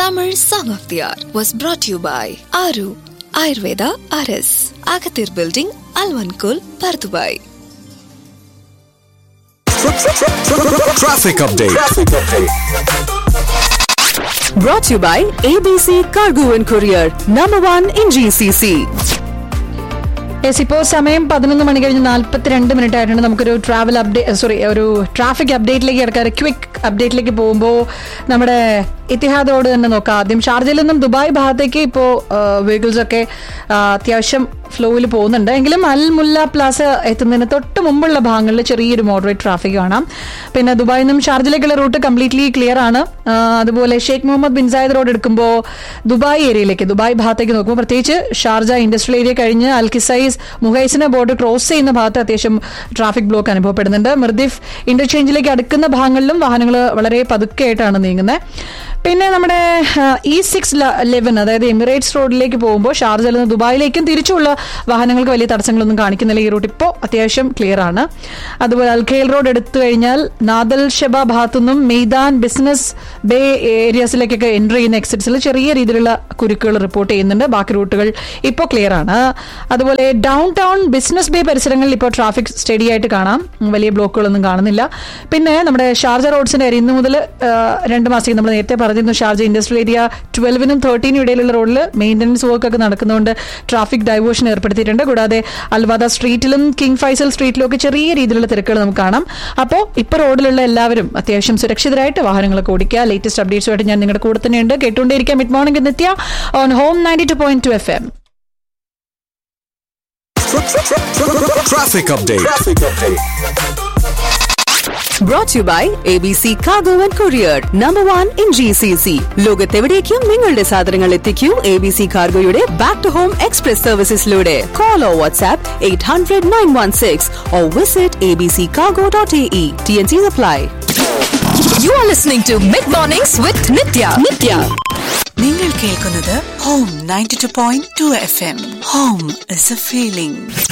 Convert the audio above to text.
Tamil Song of the Hour was brought to you by Aru Ayurveda RS, Agathir Building, Alvankul, Pardubai. Traffic update. Brought to you by ABC Cargo and Courier, number one in GCC. Yes ഇപ്പോൾ സമയം പതിനൊന്ന് മണി കഴിഞ്ഞ് നാൽപ്പത്തിരണ്ട് minute ആയിട്ടുണ്ട് നമുക്കൊരു travel update sorry ഒരു traffic അപ്ഡേറ്റിലേക്ക് കിടക്കാം ക്വിക്ക് അപ്ഡേറ്റിലേക്ക് പോകുമ്പോൾ നമ്മുടെ ഇത്തിഹാദ് റോഡ് തന്നെ നോക്കാം ആദ്യം ഷാർജയിൽ നിന്നും ദുബായ് ഭാഗത്തേക്ക് ഇപ്പോൾ വെഹിക്കിൾസ് ഒക്കെ ആ, അത്യാവശ്യം ഫ്ലോയിൽ പോകുന്നുണ്ട് എങ്കിലും അൽ മുല്ല പ്ലാസ എത്തുന്നതിന് തൊട്ട് മുമ്പുള്ള ഭാഗങ്ങളിൽ ചെറിയൊരു മോഡറേറ്റ് ട്രാഫിക് കാണാം പിന്നെ ദുബായിൽ നിന്നും ഷാർജയിലേക്കുള്ള റൂട്ട് കംപ്ലീറ്റ്ലി ക്ലിയർ ആണ് ആ, അതുപോലെ Sheikh Mohammed bin Zayed road എടുക്കുമ്പോൾ ദുബായ് ഏരിയയിലേക്ക് ദുബായ് ഭാഗത്തേക്ക് നോക്കുമ്പോൾ പ്രത്യേകിച്ച് ഷാർജ ഇൻഡസ്ട്രിയൽ ഏരിയ കഴിഞ്ഞ് അൽക്കിസൈസ് മുഹൈസിന ബോർഡർ ക്രോസ് ചെയ്യുന്ന ഭാഗത്ത് അത്യാവശ്യം ട്രാഫിക് ബ്ലോക്ക് അനുഭവപ്പെടുന്നുണ്ട് മിർദിഫ് ഇന്റർചേഞ്ചിലേക്ക് അടുക്കുന്ന ഭാഗങ്ങളിലും വാഹനങ്ങൾ വളരെ പതുക്കെയായിട്ടാണ് നീങ്ങുന്നത് പിന്നെ നമ്മുടെ ഇ സിക്സ് ലെവൻ അതായത് എമിറേറ്റ്സ് റോഡിലേക്ക് പോകുമ്പോൾ ഷാർജയിൽ നിന്ന് ദുബായിലേക്കും തിരിച്ചുള്ള വാഹനങ്ങൾക്ക് വലിയ തടസ്സങ്ങളൊന്നും കാണിക്കുന്നില്ല ഈ റൂട്ട് ഇപ്പോൾ അത്യാവശ്യം ക്ലിയർ ആണ് അതുപോലെ അൽഖേൽ റോഡ് എടുത്തു കഴിഞ്ഞാൽ നാദൽ ഷബ ഭാഗത്തുനിന്നും മെയ്ദാൻ ബിസിനസ് ബേ ഏരിയാസിലേക്കൊക്കെ എൻ്റർ ചെയ്യുന്ന എക്സിറ്റ്സിൽ ചെറിയ രീതിയിലുള്ള കുരുക്കുകൾ റിപ്പോർട്ട് ചെയ്യുന്നുണ്ട് ബാക്കി റൂട്ടുകൾ ഇപ്പോൾ ക്ലിയർ ആണ് അതുപോലെ ഡൗൺ ടൗൺ ബിസിനസ് ബേ പരിസരങ്ങളിൽ ഇപ്പോൾ ട്രാഫിക് സ്റ്റഡി ആയിട്ട് കാണാം ഉം, വലിയ ബ്ലോക്കുകളൊന്നും കാണുന്നില്ല പിന്നെ നമ്മുടെ ഷാർജ റോഡ്സിന്റെ കാര്യം ഇന്ന് മുതൽ രണ്ട് മാസത്തേക്ക് നമ്മൾ നേരത്തെ പറഞ്ഞിരുന്നു ഷാർജ ഇൻഡസ്ട്രിയൽ ഏരിയ ട്വൽവിനും തേർട്ടീനും ഇടയിലുള്ള റോഡിൽ മെയിൻ്റനൻസ് വർക്ക് ഒക്കെ നടക്കുന്നതുകൊണ്ട് ട്രാഫിക് ഡൈവേർഷൻ ഏർപ്പെടുത്തിയിട്ടുണ്ട് കൂടാതെ അൽവാദ സ്ട്രീറ്റിലും കിങ് ഫൈസൽ സ്ട്രീറ്റിലും ഒക്കെ ചെറിയ രീതിയിലുള്ള തിരക്കുകൾ നമുക്ക് കാണാം അപ്പോൾ ഇപ്പോൾ റോഡിലുള്ള എല്ലാവരും അത്യാവശ്യം സുരക്ഷിതരായിട്ട് വാഹനങ്ങളൊക്കെ ഓടിക്കുക ലേറ്റസ്റ്റ് അപ്ഡേറ്റ്സുമായിട്ട് ഞാൻ നിങ്ങളുടെ കൂടെ തന്നെയുണ്ട് കേട്ടുകൊണ്ടേയിരിക്കാം mid morning Nitya on home ninety two point two F M Traffic update. Brought to you by ABC Cargo and Courier, number one in GCC. ലോകത്തെവിടേക്കും നിങ്ങളുടെ സാധനങ്ങൾ എത്തിക്കൂ എ ബി സി കാർഗോയുടെ ബാക്ക് ടു ഹോം എക്സ്പ്രസ് സർവീസസിലൂടെ call or WhatsApp eight hundred nine one six or visit A B C cargo dot A E T N C apply You are listening to Mid Mornings with Nitya. Nitya. നിങ്ങൾ കേൾക്കുന്നത് home ninety two point two F M home is a feeling